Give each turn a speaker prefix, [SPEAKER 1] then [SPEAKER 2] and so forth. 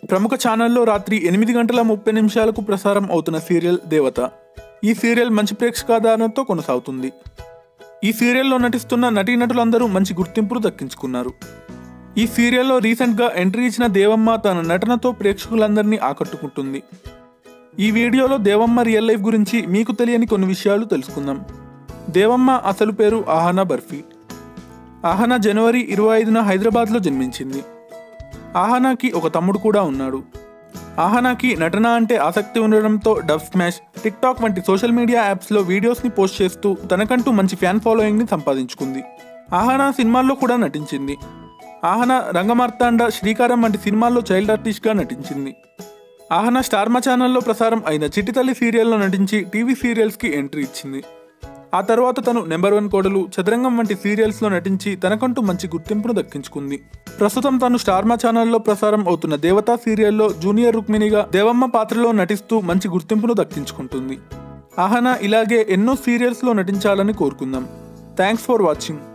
[SPEAKER 1] ప్రముఖ ఛానల్లో రాత్రి ఎనిమిది గంటల ముప్పై నిమిషాలకు ప్రసారం అవుతున్న సీరియల్ దేవత ఈ సీరియల్ మంచి ప్రేక్షకాధారణతో కొనసాగుతుంది ఈ సీరియల్లో నటిస్తున్న నటీనటులందరూ మంచి గుర్తింపును దక్కించుకున్నారు ఈ సీరియల్లో రీసెంట్గా ఎంట్రీ ఇచ్చిన దేవమ్మ తన నటనతో ప్రేక్షకులందరినీ ఆకట్టుకుంటుంది ఈ వీడియోలో దేవమ్మ రియల్ లైఫ్ గురించి మీకు తెలియని కొన్ని విషయాలు తెలుసుకుందాం దేవమ్మ అసలు పేరు ఆహనా బర్ఫీ ఆహనా జనవరి ఇరవై ఐదున హైదరాబాద్లో జన్మించింది ఆహనాకి ఒక తమ్ముడు కూడా ఉన్నాడు ఆహనాకి నటన అంటే ఆసక్తి ఉండడంతో డబ్ స్మాష్ టిక్ టాక్ వంటి సోషల్ మీడియా యాప్స్లో వీడియోస్ని పోస్ట్ చేస్తూ తనకంటూ మంచి ఫ్యాన్ ఫాలోయింగ్ని సంపాదించుకుంది ఆహనా సినిమాల్లో కూడా నటించింది ఆహనా రంగమార్తాండ శ్రీకారం వంటి సినిమాల్లో చైల్డ్ ఆర్టిస్ట్గా నటించింది ఆహనా స్టార్మా ఛానల్లో ప్రసారం అయిన చిట్టితల్లి సీరియల్లో నటించి టీవీ సీరియల్స్కి ఎంట్రీ ఇచ్చింది ఆ తర్వాత తను నెంబర్ వన్ కోడలు చదరంగం వంటి సీరియల్స్లో నటించి తనకంటూ మంచి గుర్తింపును దక్కించుకుంది ప్రస్తుతం తను స్టార్మా ఛానల్లో ప్రసారం అవుతున్న దేవతా సీరియల్లో జూనియర్ రుక్మిణిగా దేవమ్మ పాత్రలో నటిస్తూ మంచి గుర్తింపును దక్కించుకుంటుంది ఆహనా ఇలాగే ఎన్నో సీరియల్స్లో నటించాలని కోరుకుందాం థ్యాంక్స్ ఫర్ వాచింగ్